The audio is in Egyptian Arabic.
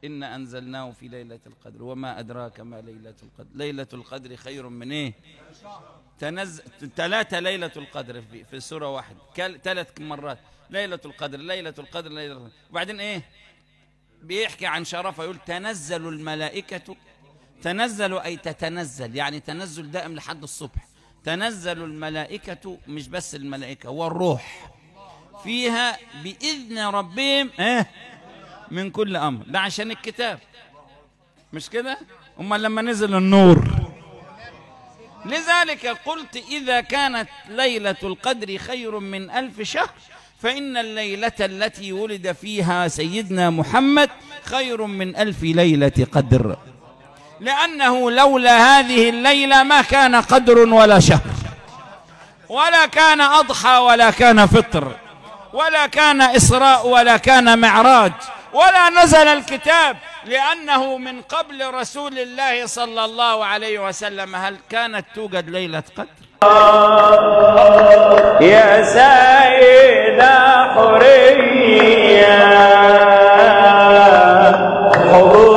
إنا أنزلناه في ليلة القدر وما أدراك ما ليلة القدر ليلة القدر خير من إيه تنزل ثلاثة ليلة القدر في, في سورة واحدة كل... ثلاث مرات ليلة القدر ليلة القدر ليلة القدر وبعدين إيه بيحكي عن شرفه يقول تنزل الملائكة تنزل أي تتنزل يعني تنزل دائم لحد الصبح تنزل الملائكة مش بس الملائكة والروح فيها بإذن ربهم إيه من كل أمر ده عشان الكتاب مش كده أما لما نزل النور لذلك قلت إذا كانت ليلة القدر خير من ألف شهر فإن الليلة التي ولد فيها سيدنا محمد خير من ألف ليلة قدر لأنه لولا هذه الليلة ما كان قدر ولا شهر ولا كان أضحى ولا كان فطر ولا كان إسراء ولا كان معراج ولا نزل الكتاب لأنه من قبل رسول الله صلى الله عليه وسلم هل كانت توجد ليلة قدر يا سيد حرية حضور